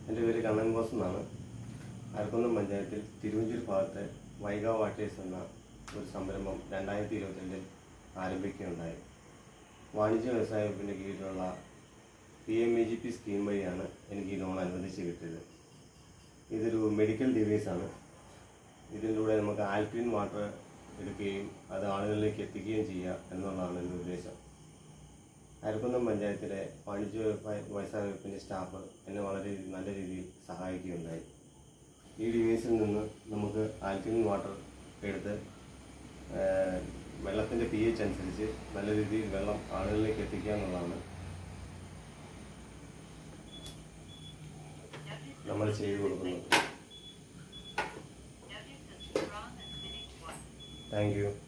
എൻ്റെ പേര് കണ്ണൻ ബോസ് എന്നാണ് അരക്കുന്നം പഞ്ചായത്തിൽ തിരുവഞ്ചൂർ ഭാഗത്ത് വൈഗ വാട്ടേഴ്സ് എന്ന ഒരു സംരംഭം രണ്ടായിരത്തി ഇരുപത്തിരണ്ടിൽ ആരംഭിക്കുകയുണ്ടായി വാണിജ്യ വ്യവസായ വകുപ്പിൻ്റെ കീഴിലുള്ള P M E G P scheme വഴിയാണ് എനിക്ക് ഈ ലോൺ അനുവദിച്ച് കിട്ടിയത് ഇതൊരു മെഡിക്കൽ ഡിവൈസാണ് ഇതിലൂടെ നമുക്ക് ആൽക്ലിൻ വാട്ടർ എടുക്കുകയും അത് ആളുകളിലേക്ക് എത്തിക്കുകയും ചെയ്യുക എന്നുള്ളതാണ് എൻ്റെ ഉദ്ദേശം അയർക്കുന്നം പഞ്ചായത്തിലെ വാണിജ്യ വ്യവസായ വ്യവസായ വകുപ്പിൻ്റെ സ്റ്റാഫ് എന്നെ വളരെ നല്ല രീതിയിൽ സഹായിക്കുകയുണ്ടായി ഈ ഡിവൈസിൽ നിന്ന് നമുക്ക് ആൽക്കലിൻ വാട്ടർ എടുത്ത് വെള്ളത്തിൻ്റെ പി എച്ച് അനുസരിച്ച് നല്ല രീതിയിൽ വെള്ളം ആളുകളിലേക്ക് എത്തിക്കുക എന്നുള്ളതാണ് നമ്മൾ ചെയ്തു കൊടുക്കുന്നത് താങ്ക് യു